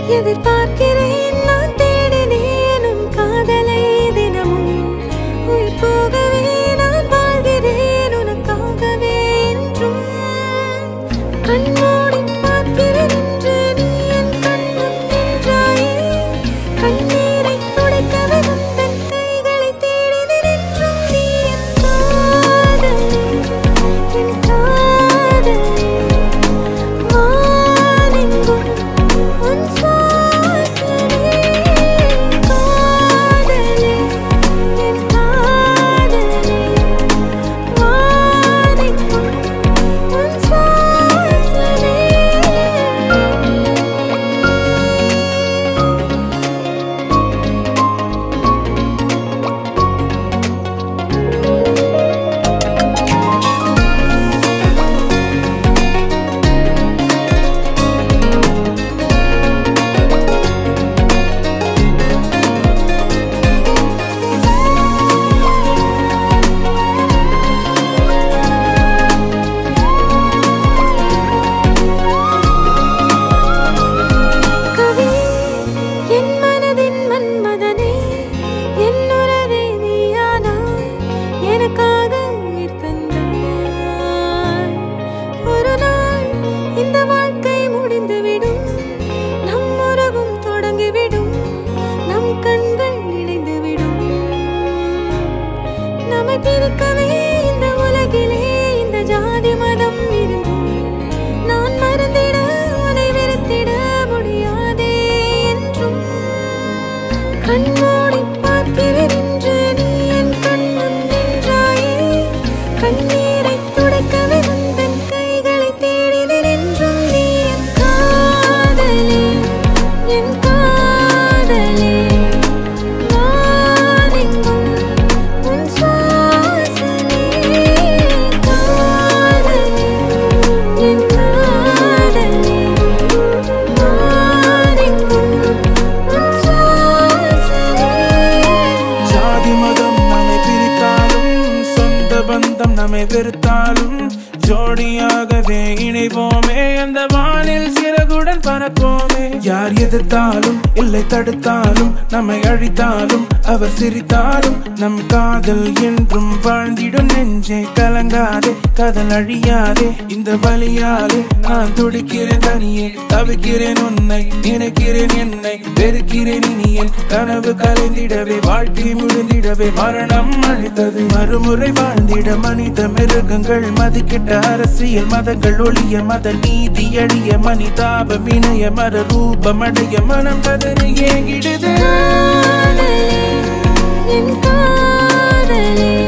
எதிர்பார்க்கிறேன் நான் தேடினேன் உன் காதலை தினமும் உயிர் போகவே நான் வாழ்கிறேன் உனக்காகவே என்றும் கண்மூடி பார்க்கிறேன் என்று நீ என் கண்முன் நின்றாயே கண்ணீரை துடைக்கவே உந்தன் கைகளை தேடினேன் என்றும் நீ என் காதலே என் காதலே வானெங்கும் உன் சுவாசமே காதலே என் காதலே வானெங்கும் உன் சுவாசமே கவி என் மனதின் மன்மதனே என் உறவே நீயானாய் எனக்காக உயிர் தந்தாய் ஒரு நாள் இந்த வாழ்க்கை முடிந்துவிடும் நம் உறவும் தொடங்கிவிடும் நம் கண்கள் இணைந்துவிடும் நம்மை பிரிக்கவே இந்த உலகிலே இந்த ஜாதி மதம் இருந்தும் நான் மறந்திட உன்னை வெறுத்திட முடியாதே என்றும் கண்மூடி பார்க்கிறேன் என்று நீ என் கண்முன் நின்றாயே கண்ணீரை துடைக்கவே உந்தன் கைகளை தேடினேன் என்றும் நீ என் காதலே என் காதலே வானெங்கும் உன் சுவாசமே காதலே என் காதலே வானெங்கும் உன் சுவாசமே ஜாதி மதம் நம்மை பிரித்தாலும் சொந்த பந்தம் நம்மை வெறுத்தாலும் ஜோடியாகவே இணைவோமே அந்த வானில் சிறகுடன் பறப்போமே யார் எதிர்த்தாலும் இல்லை தடுத்தாலும் நம்மை அழித்தாலும் அவர் சிரித்தாலும் நம் காதல் என்றும் வாழ்ந்திடும் நெஞ்சே கலங்காதே காதல் அழியாதே இந்த வழியாலே நான் துடிக்கிறேன் தனியே தவிக்கிறேன் உன்னை நினைக்கிறேன் என்னை வெறுக்கிறேன் இனி என் கனவு கலைந்திடவே வாழ்க்கை முடிந்திடவே மரணம் அழித்தது மறுமுறை வாழ்ந்திட மனித மிருகங்கள் மதிக்கிட்ட அரசியல் மதங்கள் ஒளிய மத நீதி அழிய மனிதாபம் இணைய மர ரூபம் அடைய மனம் கதறி ஏங்கிடுது காதலே என் காதலே